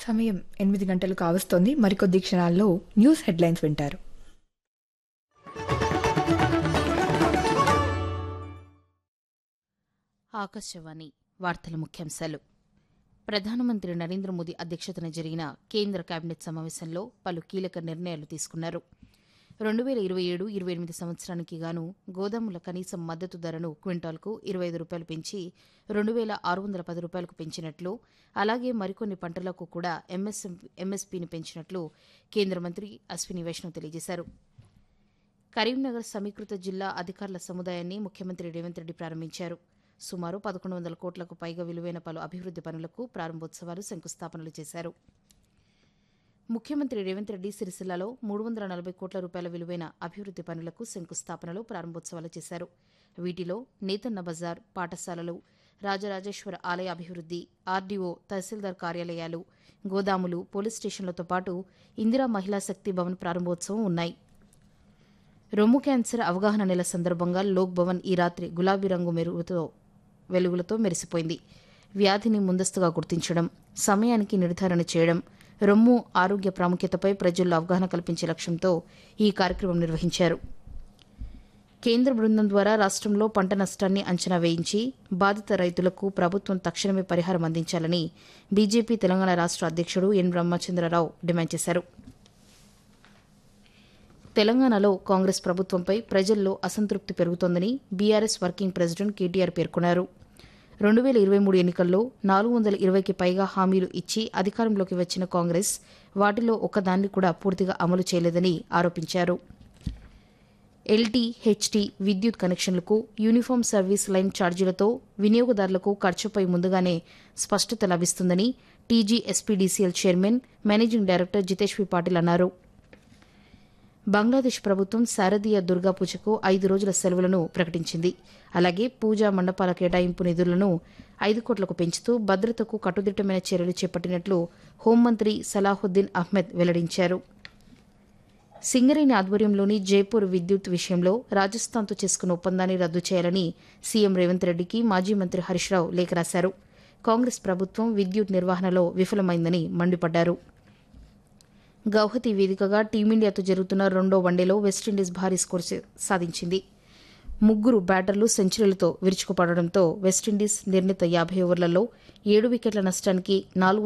సమయం ఎనిమిది గంటలు కావస్తోంది మరికొద్ది క్షణాల్లో న్యూస్ హెడ్లైన్స్ వింటారు ఆకాశవాణి వార్తల ముఖ్యాంశాలు ప్రధానమంత్రి నరేంద్ర మోదీ అధ్యక్షతన జరిగిన కేంద్ర కేబినెట్ సమావేశంలో పలు కీలక నిర్ణయాలు తీసుకున్నారు రెండు వేల ఇరవై ఏడు ఇరవై ఎనిమిది సంవత్సరానికి గాను గోదాముల కనీస మద్దతు ధరను క్వింటాల్కు ఇరవై ఐదు రూపాయలు పెంచి రెండు వేల ఆరు వందల పది రూపాయలకు పెంచినట్లు అలాగే మరికొన్ని పంటలకు కూడా ఎంఎస్ఎం ఎంఎస్పీని పెంచినట్లు కేంద్ర మంత్రి అశ్విని వైష్ణవ్ తెలియజేశారు కరీంనగర్ సమీకృత జిల్లా అధికారుల సముదాయాన్ని ముఖ్యమంత్రి రేవంత్ రెడ్డి ప్రారంభించారు సుమారు పదకొండు వందల కోట్లకు పైగా విలువైన పలు అభివృద్ది పనులకు ప్రారంభోత్సవాలు శంకుస్థాపనలు చేశారు ముఖ్యమంత్రి రేవంత్ రెడ్డి సిరిసిల్లలో మూడు వందల నలభై కోట్ల రూపాయల విలువైన అభివృద్ది పనులకు శంకుస్థాపనలు ప్రారంభోత్సవాలు చేశారు వీటిలో నేతన్న బజార్ పాఠశాలలు రాజరాజేశ్వర ఆలయ అభివృద్ది ఆర్డీఓ తహసీల్దార్ కార్యాలయాలు గోదాములు పోలీస్ స్టేషన్లతో పాటు ఇందిరా మహిళా శక్తి భవన్ ప్రారంభోత్సవం ఉన్నాయి రొమ్ము క్యాన్సర్ అవగాహన నెల సందర్భంగా లోక్ భవన్ ఈ రాత్రి గులాబీ రంగు మెరుగుతో వెలుగులతో మెరిసిపోయింది వ్యాధిని ముందస్తుగా గుర్తించడం సమయానికి నిర్ధారణ చేయడం రొమ్ము ఆరోగ్య ప్రాముఖ్యతపై ప్రజల్లో అవగాహన కల్పించే లక్ష్యంతో ఈ కార్యక్రమం నిర్వహించారు కేంద్ర బృందం ద్వారా రాష్ట్రంలో పంట నష్టాన్ని అంచనా వేయించి బాధిత రైతులకు ప్రభుత్వం తక్షణమే పరిహారం అందించాలని బీజేపీ తెలంగాణ రాష్ట్ర అధ్యక్షుడు ఎన్ బ్రహ్మచంద్రరావు డిమాండ్ చేశారు తెలంగాణలో కాంగ్రెస్ ప్రభుత్వంపై ప్రజల్లో అసంతృప్తి పెరుగుతోందని బీఆర్ఎస్ వర్కింగ్ ప్రెసిడెంట్ కేటీఆర్ పేర్కొన్నారు రెండు వేల ఇరవై మూడు ఎన్నికల్లో నాలుగు వందల ఇరవైకి పైగా హామీలు ఇచ్చి అధికారంలోకి వచ్చిన కాంగ్రెస్ వాటిలో ఒకదాన్ని కూడా పూర్తిగా అమలు చేయలేదని ఆరోపించారు ఎల్టీ హెచ్టీ విద్యుత్ కనెక్షన్లకు యూనిఫామ్ సర్వీస్ లైన్ ఛార్జీలతో వినియోగదారులకు ఖర్చుపై ముందుగానే స్పష్టత లభిస్తుందని TG SPDCL chairman managing director Jitesh V Patil అన్నారు బంగ్లాదేశ్ ప్రభుత్వం శారదీయ దుర్గా పూజకు ఐదు రోజుల సెలవులను ప్రకటించింది అలాగే పూజా మండపాల కేటాయింపు నిధులను ఐదు కోట్లకు పెంచుతూ భద్రతకు కట్టుదిట్టమైన చర్యలు చేపట్టినట్లు హోంమంత్రి సలాహుద్దీన్ అహ్మద్ వెల్లడించారు సింగరేణి ఆధ్వర్యంలోని జైపూర్ విద్యుత్ విషయంలో రాజస్థాన్తో చేసుకున్న ఒప్పందాన్ని రద్దు చేయాలని సీఎం రేవంత్ రెడ్డికి మాజీ మంత్రి హరీష్ రావు లేఖ రాశారు కాంగ్రెస్ ప్రభుత్వం విద్యుత్ నిర్వహణలో విఫలమైందని మండిపడ్డారు గౌహతి వేదికగా టీమిండియాతో జరుగుతున్న రెండో వన్డేలో వెస్టిండీస్ భారీ స్కోర్ సాధించింది ముగ్గురు బ్యాటర్లు సెంచరీలతో విరుచుకుపడడంతో వెస్టిండీస్ నిర్ణీత యాభై ఓవర్లలో ఏడు వికెట్ల నష్టానికి నాలుగు